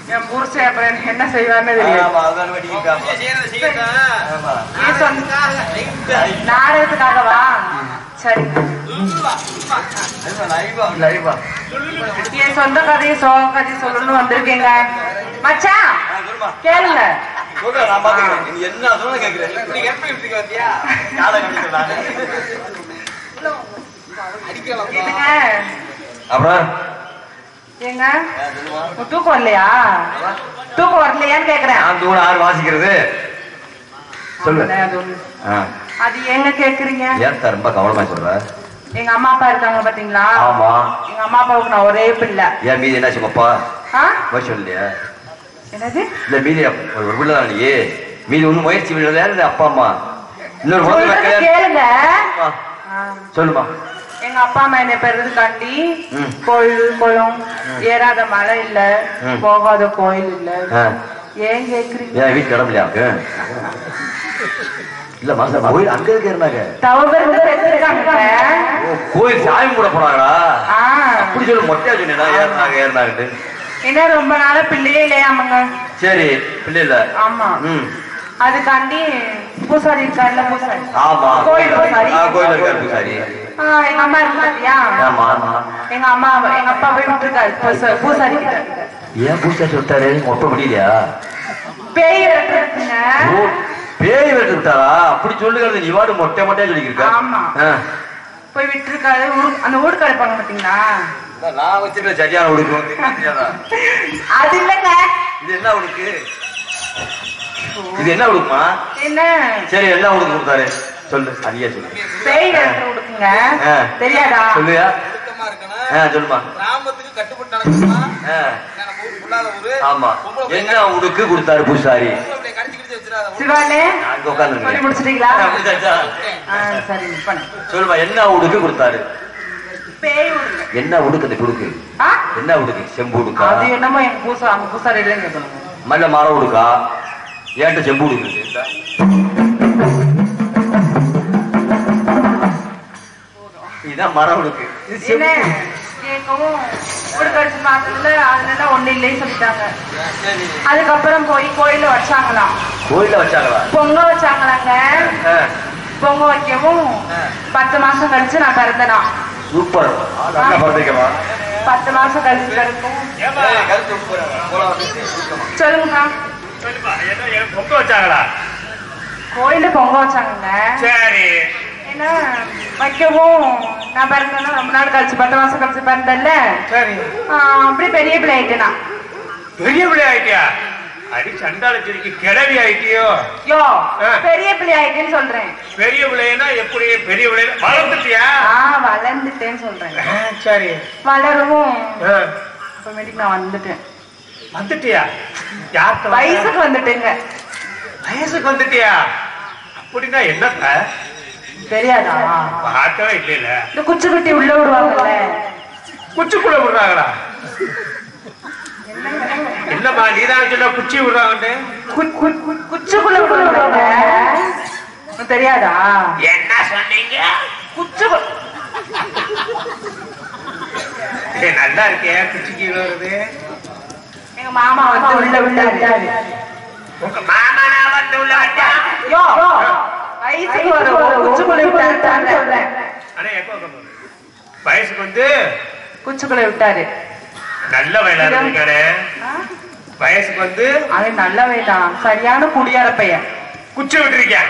என் புருஷன் அப்புறம் எனக்கு என்ன செய்வான்னு தெரியாது ஆமா, அதான் வெட்டிக்கிட்டு ஆமா. ஆமா. நீ சொன்ன நாடகத்துக்காகவா சரி அதுதான் லைவா, லைவா. என் சொந்த கதையை சோக கதையை சொல்லணும்னு வந்திருக்கீங்க மச்சான் ஆ, சொல்லுமா. கேளுங்க சொல்றேன், நான் பாத்துக்கிறேன். நீ என்ன சொன்னாலும் கேட்கிறேன். இப்படி எப்படி இப்படி வந்தியா? ஜாதகம் அடிக்கிறேன் நானு. இதுங்க அப்புறம் ஏங்க ஆ, சொல்லுமா. உங்க தூக்கம் வரலையா தூக்கம் வரலையான்னு கேக்குறேன் நான் தூண ஆறு வாசிக்கிறது சொல்லு. ஆமாண்ணே, அது ஒண்ணு. ஆ. அது எங்க கேக்குறீங்க ஏன் சார் ரொம்ப கவனமா சொல்ற எங்க அம்மா அப்பா இருக்காங்க பாத்தீங்களா ஆமா எங்க அம்மா அப்பாவுக்கு நான் ஒரே பிள்ளை ஏன் மீதி என்ன சும்மாப்பா ஆ? போய் சொல்லியா என்னது இல்ல மீதி அப்- ஒரு ஒரு பிள்ளை நீ மீதி ஒண்ணு முயற்சி பண்ணல இல்ல அப்பா அம்மா இன்னொரு குழந்தை சொல்றது கல்யாணம் கேளுங்க ஆ, ஆ. சொல்லுமா எங்க அப்பா அம்மா என்ன பெறதுக்காண்டி ம். கோயில் குளம் ஏறாத மலை இல்ல ம். போகாத கோயில் இல்ல ஆ. ஏன் கேக்குறீங்க ஏன் வீட்டு கிடமில்லையா அவனுக்கு இல்ல மாசம் கோயில் அங்க இருக்க இருந்தாங்க தவறு பெற்றிருக்காங்க ஓ, கோயில் சாமி கூட போனாங்களா ஆ அப்படி சொல்லு மொட்டையா சொன்னா ஏறினாங்க ஏறினாங்கட்டு என்ன ரொம்ப நாளா பிள்ளையே இல்லையாமங்க சரி பிள்ளை இல்ல ஆமா ம் அதுக்காண்டி பூசாரி இருக்காருல்ல பூசாரி ஆமா கோயில் பூசாரி. ஆ, கோயில் இருக்காரு பூசாரி ஆ, எங்க அம்மா இருக்கு பாத்தியா ஆமா ஆமா எங்க அம்மா எங்க அப்பா போய் விட்டுருக்காரு பூச- பூசாரி கிட்ட ஏன் பூசாரி சொல்லிட்டாரு மொட்டை முடியலையா பேய் இருக்குங்க ஓ, பேய் வெட்டு விட்டாரா அப்படி சொல்லுகிறது நீ வாடு மொட்டை மொட்டையா சொல்லிக்கிருக்க ஆமா. ஆ. போய் விட்டுருக்காரு ஊரு- அந்த ஊருக்கு இருப்பாங்க பாத்தீங்களா நான் வச்சிருக்க சரியான உடுக்கு வந்து தெரியாதா? அது இல்லங்க இது என்ன உடுக்கு இது என்ன உடுக்குமா என்ன சரி என்ன உடுக்கு கொடுத்தாரு சொல்லு சரியா சொல்லு பேய் வேட்டு உடுக்குங்க ஆ. தெரியாதா சொல்லுயா சுத்தமா இருக்கணும். ஆ சொல்லுமா கிராமத்துக்கு கட்டுப்பட்டு நடக்கணுமா? ஆ, ஏன்னா நம்ம ஊர் பொல்லாத ஊரு. ஆமா பொம்பளை பிள்ளை என்ன உடுக்கு கொடுத்தாரு பூசாரி பொம்பளை பிள்ளைய கடிச்சு கிடிச்சு வச்சிடாத. ஊர் சிவானே அங்க உட்காந்து சொல்லி முடிச்சிட்டீங்களா முடிச்சாச்சா ஆ, சரி பண்ணு சொல்லுமா என்ன உடுக்கு கொடுத்தாரு பேய் உடுங்க என்ன உடுக்கு அந்த குடுக்கு ஆ? என்ன உடுக்கு செம்பு உடுக்கா அது என்னமோ எங்க பூசா அவங்க பூசாரி இல்லைன்னு கேட்கணும் மல்ல மரம் உடுக்கா ஏன்ட்ட செம்பு உடுக்கு இதான் மரம் உடுக்கு இது என்ன செம்பு கேட்கவும் உடுக்கடிச்சு பார்த்ததுல அதுல எல்லாம் ஒண்ணு இல்லைன்னு சொல்லிட்டாங்க அதுக்கப்புறம் போய் கோயில வச்சாங்களாம் கோயில்ல வச்சாங்களா பொங்க வச்சாங்களாங்க ஆ, பொங்க வைக்கவும் பத்து மாசம் கழிச்சு நான் பிறந்தனா சூப்பர் நல்லா பிறந்திருக்கமா பத்து மாசம் கழிச்சு பிறக்கும் சொல்லுங்கக்கா சொல்லுப்பா, என்ன, என்ன பொங்க வச்சாங்களா கோயில பொங்க வச்சாங்கங்க சரி என்ன வைக்கவும் நான் பிறந்தேன்னா ரொம்ப நாள் கழிச்சு பத்து மாசம் கழிச்சு பிறந்தேன்ல சரி ஆஹ் அப்படி பெரிய பிள்ளை ஆயிட்டேனா பெரிய பிள்ளை ஆயிட்டியா அடி சண்டால சிரிக்கு கிளவி ஆயிட்டியோ யோ ஆ. பெரிய பிள்ளை ஆயிட்டேன்னு சொல்றேன் பெரிய பிள்ளைனா எப்படி பெரிய பிள்ளை வளர்ந்துட்டியா ஆ வளர்ந்துட்டேன்னு சொல்றேன் ஆ, சரி வளரவும் ஆ, அப்புறமேட்டுக்கு நான் வந்துட்டேன் வந்துட்டியா யார்கிட்ட வந்த? வயசுக்கு வந்துட்டேங்க வயசுக்கு வந்துட்டியா அப்படின்னா என்னப்ப தெரியாதா பார்க்கவே இல்லையில இந்த குச்சி குட்டி உள்ள விடுவாங்கல்ல குச்சிக்குள்ள விடுறாங்களா இல்லம்மா நீதான் சொன்ன குச்சி விடுறாங்கன்னு கு- கு- கு- குச்சிக்குள்ள விடுவாங்க உனக்கு தெரியாதா என்ன சொன்னீங்க குச்சி கு- ஏய், நல்லா இருக்கே குச்சிக்கு வருது எங்க மாமா வந்து உள்ள விட்டாரு உங்க மாமனா வந்து உள்ள வச்சா யோ வயசுக்கு ஒரு குச்சிக்குள்ள விட்டாரு சொல்றேன் அண்ணா எப்போ போகுது? வயசுக்கு வந்து குச்சிக்குள்ள விட்டாரு நல்ல வயலா இருக்காரு ஆ? வயசுக்கு வந்து அவன் நல்லவே தான் சரியான குடியார பையன் குச்சி விட்டுருக்கேன்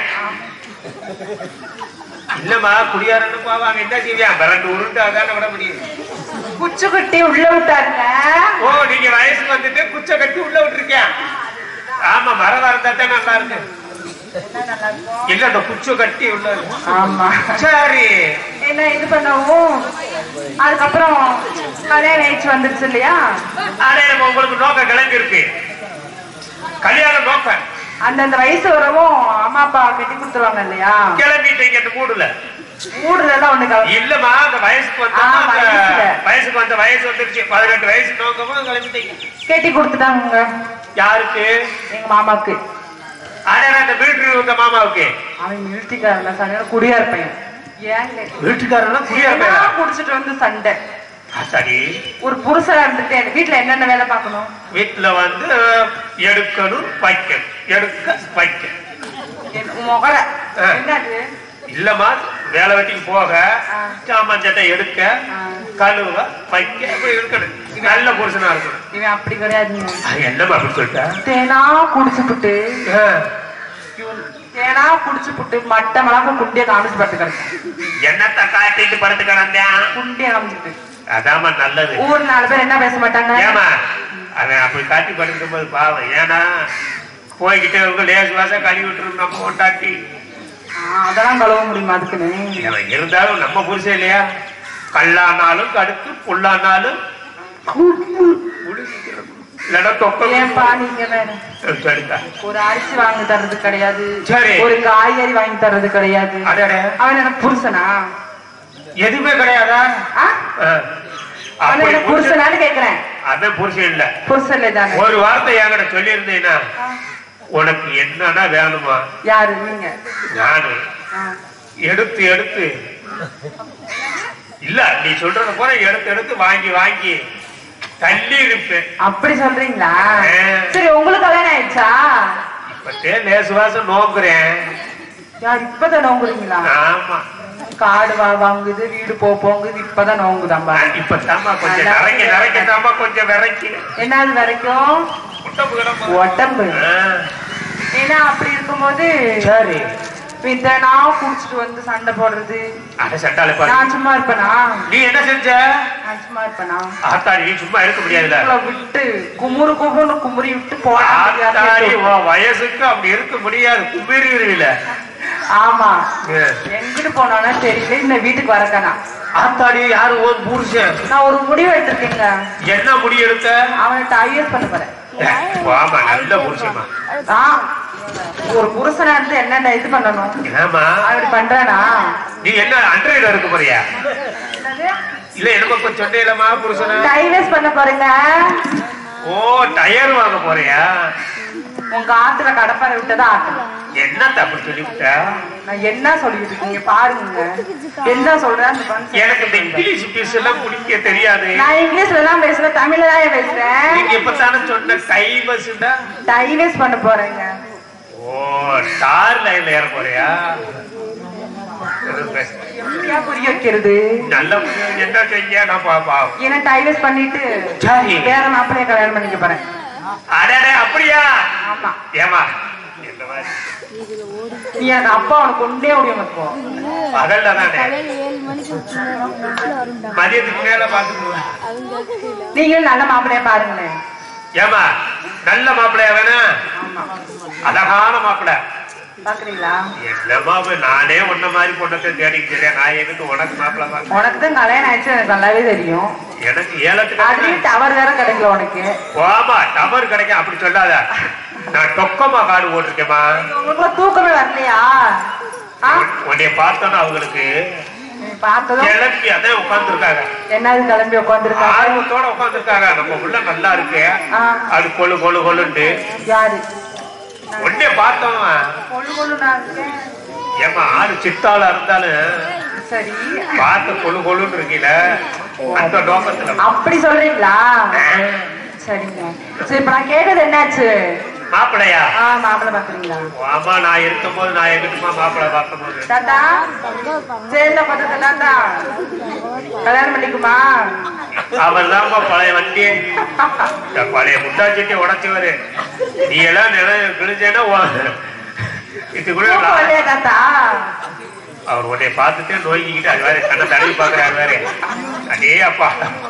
இல்லம்மா குடியாரன்னு போவாங்க என்ன செய்வியான் பரண்டு உருண்டு அதான விட முடியும் குச்சி குட்டி உள்ள விட்டாருங்க ஓ நீங்க வயசுக்கு வந்துட்டு குச்சை கட்டி உள்ள விட்டுருக்கேன் ஆமா மரம் வரந்தா தான் நல்லா இருக்கு என்ன நல்லா இருக்கும் இல்ல அந்த குச்சை கட்டி உள்ள இருக்கு. ஆமா சரி என்ன இது பண்ணவும் அதுக்கப்புறம் கல்யாணம் ஆயிடுச்சு வந்துருச்சு இல்லையா ஆனா எனக்கு உங்களுக்கு நோக்கம் கிளம்பி இருக்கு கல்யாணம் நோக்கம் அந்தந்த வயசு வரவும் அம்மா அப்பா கட்டி கொடுத்துருவாங்க இல்லையா கிளம்பிட்டீங்க இந்த மூடுல ஊடுல எல்லாம் ஒண்ணு கல- இல்லம்மா அந்த வயசுக்கு வந்த ஆ, வயசுல. வயசுக்கு வந்த வயசு வந்துருச்சு பதினெட்டு வயசு நோக்கமும் கிளம்பிட்டீங்க கட்டி கொடுத்துட்டாங்க யாருக்கு எங்க மாமாக்கு ஆனா அந்த வீட்டு வந்த மாமாவுக்கு அவன் மில்டிக்காரல சரியான குடியார பையன் ஏங்க வீட்டுக்காரனா என்ன குடிச்சிட்டு வந்து சண்டை சரி ஒரு புருஷனா இருந்துட்டு என் வீட்டுல என்னென்ன வேலை பார்க்கணும் வீட்டுல வந்து எடுக்கணும் வைக்கணும் எடுக்க வைக்க என் முகர ஆ. என்னது இல்லம்மா வேலை வெட்டிக்கு போக ஆ. சாமான் சட்டை எடுக்க ஆ. கழுவ வைக்க இப்படி இருக்கணும் நல்ல புருஷனா இருக்கணும் இவன் அப்படி கிடையாதுங்க அது என்னம்மா அப்படி சொல்லிட்ட தேனா குடிச்சுப்புட்டு ஆ. இவன் தேனா குடிச்சுப்புட்டு மட்ட மிளக குண்டிய காமிச்சு படுத்து கிடக்கும் என்னத்த காட்டிட்டு படுத்து கிடந்தேன் குண்டிய காமிச்சுட்டு அதாம்மா நல்லது ஊர் நாலு பேர் என்ன பேச மாட்டாங்க ஏமா அவன் அப்படி காட்டி படுக்கும் போது பாவம் ஏன்னா போய்கிட்டே இருக்க லேசு வாசம் கழுவி விட்டுரும் நம்ம கொண்டாட்டி ஆ, அதெல்லாம் கழுவ முடியுமா அதுக்குன்னு அவன் இருந்தாலும் நம்ம புருஷன் இல்லையா கல்லானாலும் கடுத்து புல்லானாலும் இல்லைன்னா தொக்க ஏன்பா நீங்க வேற சரிதா ஒரு அரிசி வாங்கி தர்றது கிடையாது சரி. ஒரு காய்கறி வாங்கி தர்றது கிடையாது அடடே. அவன் எனக்கு புருஷனா எதுவுமே கிடையாதா ஆ? ஆ. அவன் அப்படி எனக்கு புருஷன் புருஷனான்னு கேக்குறேன் அவன் புருஷன் இல்ல புருஷன்ல தானே ஒரு வார்த்தை என்கிட்ட சொல்லியிருந்தீங்கன்னா ஆ. உனக்கு என்னன்னா வேணுமா யாரு நீங்க நானு ஆ. எடுத்து எடுத்து இல்ல நீ சொல்றத போல எடுத்து எடுத்து வாங்கி வாங்கி தள்ளி இருப்பேன் அப்படி சொல்றீங்களா ஆ. சரி உங்களுக்கு கல்யாணம் ஆயிடுச்சா இப்பத்தே லேசு வாசம் நோக்குறேன் யார் இப்பதான் நோங்குறீங்களா ஆமா காடு வா வாங்குது வீடு போ போங்குது இப்பதான் நோங்குதாம்பா இப்ப தாமா கொஞ்சம் நிறைக்க நிறைக்க தாமா கொஞ்சம் விரைக்கு என்னது வரைக்கும் உடம்புகளும் உடம்பு ஆ, ஏன்னா அப்படி இருக்கும்போது சரி வித்தனா குடிச்சிட்டு வந்து சண்டை போடுறது அட சட்டாளி பாரு நான் சும்மா இருப்பேனா நீ என்ன செஞ்ச நான் சும்மா இருப்பேனா ஆத்தாடி நீ சும்மா இருக்க முடியாதுல்ல உங்களை விட்டு குமுறு குமுறு குமுறி விட்டு ஆத்தாடி போட உன் வயசுக்கு அப்படி இருக்க முடியாது கும்பிடுவீல ஆமா எங்கிட்டு போனானோ தெரியல இந்த வீட்டுக்கு வரக்கனா ஆத்தாடி யாரு ஒரு புருஷன் நான் ஒரு முடிவு எடுத்திருக்கேங்க என்ன முடி எடுத்த அவன்கிட்ட ஐஎஸ் பண்ண போறேன் வாமா நல்ல புருஷமா ஆ, ஒரு புருஷனா இருந்து என்னென்ன இது பண்ணணும் ஏமா அப்படி பண்றானா நீ என்ன அன்றையில இருக்க போறியா இல்ல என்னமோ கொஞ்சம் சொன்னேலமா புருஷனா டைவர்ஸ் பண்ண போறீங்க ஓ டயர் வாங்க போறியா உங்க ஆத்துல கடப்பாரை விட்டதா ஆட்டணும் என்னத்த அப்படி சொல்லிவிட்ட நான் என்ன சொல்லிட்டு இருக்கீங்க பாருங்க என்ன சொல்றேன் அந்த function எனக்கு இந்த இங்கிலீஷ் பீஸ் எல்லாம் குடிக்க தெரியாது நான் இங்கிலீஷ்ல தான் பேசுறேன் தமிழ்ல தான் பேசுறேன் நீங்க இப்பதானே சொன்ன கைவசுடா டைவர்ஸ் பண்ண போறேங்க ஓ ஸ்டார் லைன்ல ஏற போறியா எப்படியா புரிய வைக்கிறது நல்ல புருஷன் என்ன செஞ்சா நான் பாப்பா ஏன்னா டைவர்ஸ் பண்ணிட்டு சரி. வேற மாப்பிள்ளைய கல்யாணம் பண்ணிக்க போறேன் அடடே அப்படியா ஆமா ஏமா இந்த மாதிரி நீ எனக்கு அப்பா உனக்கு கொண்டே முடியும் இப்போ பகல்ல தானே காலையில ஏழு மணிக்கு விட்டுருந்தோம் வீட்டுல வரும்டா மதியத்துக்கு மேல பாத்துக்குவோம் அவங்க கீழே நீங்களும் நல்ல மாப்பிள்ளைய பாருங்களேன் ஏமா நல்ல மாப்பிள்ளையா வேணா ஆமா அழகான மாப்பிள்ளை பாக்குறீங்களா என்னமா போய் நானே உன்ன மாதிரி பொண்ணத்தை தேடிக்கிட்டு நான் எதுக்கு உனக்கு மாப்பிள்ளை பார்க்க உனக்கு தான் கல்யாணம் ஆயிடுச்சு எனக்கு நல்லாவே தெரியும் எனக்கு ஏலத்துக்கு அதுலயும் டவர் வேற கிடைக்கல உனக்கு ஆமா டவர் கிடைக்கும் அப்படி சொல்லாத நான் டொக்கமா காடு போட்டிருக்கேமா உங்களுக்கு தூக்கமே வரலையா ஆ? உன்னைய பார்த்தோன்னா அவங்களுக்கு நீ பார்த்ததும் கிளம்பி அதான் உட்கார்ந்துருக்காங்க என்னது கிளம்பி உட்காந்துருக்காங்க ஆர்வத்தோட உட்கார்ந்துருக்காங்க நம்ம உள்ள நல்லா இருக்கு ஆ. அது கொழு கொழு கொழுண்டு யாரு உடனே பார்த்தோம் கொள்ளு கொள்ளு நான் இருக்கேன் ஏமா ஆளு சித்தாளா இருந்தாலும் சரி பார்த்த கொழு கொழுன்னு இருக்கீல அந்த நோக்கத்துல அப்படி சொல்றீங்களா சரிங்க சரி இப்ப நான் கேட்டது என்னாச்சு மாப்பிள்ளையா ஆ மாப்பிள்ளை பாக்குறீங்களா ஆமா நான் இருக்கும் போது நான் எங்கிட்டுமா மாப்பிள்ளை பார்க்கும் போது தாத்தா சேர்ந்த பார்த்தது தாத்தா கல்யாணம் பண்ணிக்குமா அவர் தான்ப்பா பழைய வண்டி இந்த பழைய முட்டாச்சட்டி உடைச்சவரு நீ எல்லாம் நில கிழிச்சேன்னா இது கூட தூக்கம் நான் வரலையா தாத்தா அவர் உன்னை பார்த்துட்டு நோய்க்கிட்டு அது வேற கண்ணை தடவி பாக்குறாரு வேற அடே அப்பா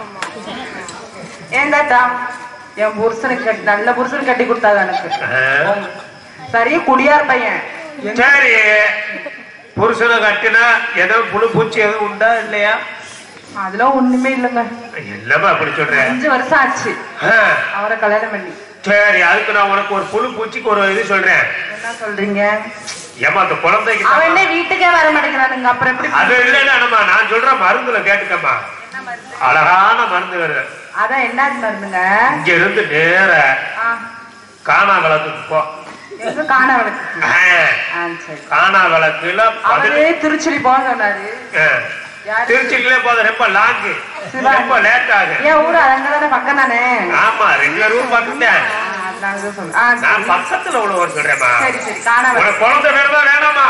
ஏன் தாத்தா என் புருஷனுக்கு கட்டி நல்ல புருஷனுக்கு கட்டி கொடுத்தாங்க எனக்கு ஆஹ். சரி குடியார் பையன் சரி புருஷனை கட்டினா ஏதோ புழு பூச்சி எதுவும் உண்டா இல்லையா அதெல்லாம் ஒண்ணுமே இல்லைங்க என்னமா அப்படி சொல்ற அஞ்சு வருஷம் ஆச்சு ஆஹ். அவரை கல்யாணம் பண்ணி சரி அதுக்கு நான் உனக்கு ஒரு புழு பூச்சிக்கு ஒரு இது சொல்றேன் என்ன சொல்றீங்க ஏமா அந்த குழந்தைக்கு அவன் தான் என்ன வீட்டுக்கே வர மாட்டேங்கிறானுங்க அப்புறம் எப்படி அது இல்லைன்னா நான் சொல்ற மருந்துல கேட்டுக்கம்மா அழகான மருந்து வருது அதான் என்ன மருந்துங்க இங்க இருந்து நேர ஆ, காணா விளக்குக்கு போ எங்க காண வழக்கு ஆஹ். ஆ சரி காணா விளக்குல அவரு திருச்சுழி போக சொன்னாரு ஆஹ். யாரு? திருச்சிக்குள்ளே போத ரொம்ப லாங்கு சிவா. ரொம்ப லேட் ஆகும் என் ஊரு அங்கதானே பக்கம் தானே ஆமா ரெண்டு ரூம் வந்துட்டேன் அதனால தான் சொல்றேன். ஆ, நான் சரி. பக்கத்துல உள்ளவர் சொல்றேம்மா சரி சரி காணாம உனக்கு குழந்தை வேணுமா வேணாமா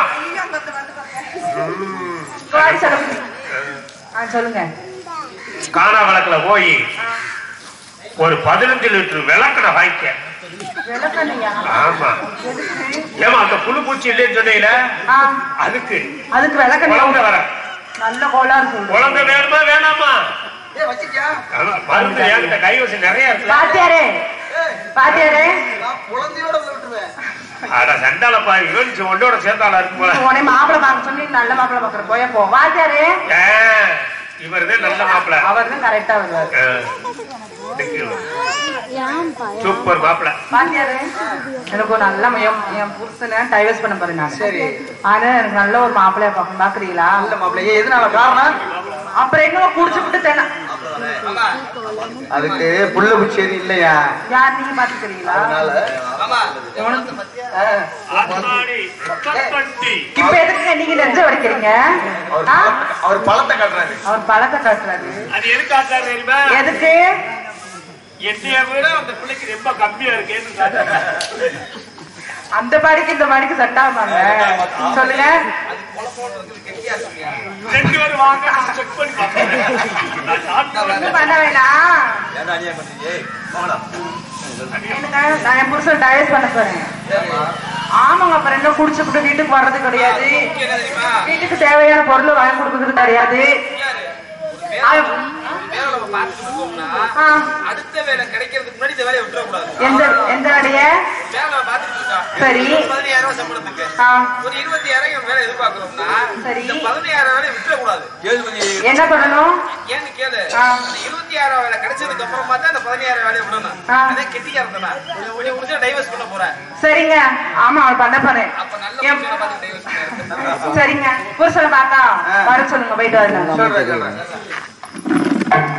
வாடி சொல்லுங்க ஆ சொல்லுங்க காணா விளக்குல போய் ஒரு பதினஞ்சு லிட்டர் விளக்கணை வாங்கிக்க விளக்கண்ணையா ஆமா எதுக்கு ஏமா அந்த புழு பூச்சி இல்லைன்னு சொன்னீங்கள ஆ அதுக்கு அதுக்கு விளக்கண்ணை குழந்தை வர நல்ல கோளாறு சொல்றேன் குழந்தை வேணுமா வேணாமா ஏய் வச்சிட்டியா ஆமா, மருந்து என்கிட்ட கைவசம் நிறைய இருக்கு பாத்தியாரே பாத்தியாரே நான் குழந்தையோட வந்து விட்டுருவேன் அட சண்டால பாரு இவன் ஒன்றோட சேர்ந்தால இருக்கும் போல உடனே மாப்பிளை பார்க்க சொல்லி நல்ல மாப்பிளை பாக்குற போய போ வாத்தியாரே இவர்தான் நல்ல மாப்பிள்ள அவர் தான் கரெக்டா வருவாரு ஏன்பா சூப்பர் மாப்பிள்ள வாத்தியாரே எனக்கு ஒரு நல்ல என் என் புருஷனை டைவர்ஸ் பண்ண போறேன் நான் சரி ஆனா எனக்கு நல்ல ஒரு மாப்பிளைய பார்க்க பாக்குறீங்களா நல்ல மாப்பிள்ளை ஏன் எதனால காரணம் அப்புறம் என்ன குடிச்சு விட்டு தேனா அதுக்கு புள்ள குச்சி எதுவும் இல்லையா யார் நீங்க பாத்துக்கிறீங்களா அதனால இப்ப எதுக்கு நீங்க நெஞ்ச வடிக்கிறீங்க அவர் ஆ? பழத்தை- அவர் பழத்தை காட்டுறாரு அவர் பழத்தை காட்டுறாரு அது எதுக்கு காட்டுறாரு தெரியுமா எதுக்கு என்னைய விட அந்த பிள்ளைக்கு ரொம்ப கம்மியா இருக்கேன்னு காட்டுறாரு. அந்த பாடிக்கு இந்த பாடிக்கு செட் ஆகுமாங்க சொல்லுங்க ரெண்டு பேரும் வாங்க நான் செக் பண்ணி பார்க்கிறேன். நான் சாப்பிட்டு ஒண்ணும் பண்ண வேணாம் ஏன்டா அநியாயம் பண்றீங்க ஏய், போங்கடா. என்னங்க, நான் என் புருஷன் டைவர்ஸ் பண்ண போறேன் ஆமாங்க அப்புறம் என்ன குடிச்சுக்கிட்டு வீட்டுக்கு வர்றது கிடையாது வீட்டுக்கு தேவையான பொருள் வாங்கி கொடுக்கறது கிடையாது ஆ, ஆ, அடுத்த வேலை கிடைக்கிறதுக்கு முன்னாடி இந்த வேலையை விட்டுறக்கூடாது எந்த எந்த வேலைய வேலை பார்த்துட்டு இருக்கா சரி பதினையாயிரம் ரூபாய் சம்பளத்துக்கு ஆ, ஒரு இருபத்தி ஆயிரம் வேலை எதிர்பார்க்கிறோம்னா சரி. இந்த பதினையாயிரம் வேலை விட்டுறக்கூடாது என்ன பண்ணணும் ஏன்னு கேளு ஆ. அந்த இருபத்தி ஆயிரம் வேலை கிடைச்சதுக்கு அப்புறமா தான் அந்த பதினாயிரம் வேலையை விடணும் ஆ. அதே கெட்டிக்காரன் தானே கொஞ்சம் முடிஞ்சா டைவர்ஸ் பண்ண போறேன் சரிங்க ஆமா அவள் பண்ண போறேன் அப்ப நல்ல என் புருஷனை பார்த்து டைவர்ஸ் பண்ண சரிங்க புருஷனை பார்த்தா வர சொல்லுங்க போயிட்டு வரலாம் சொல்றேன் சொல்றேன்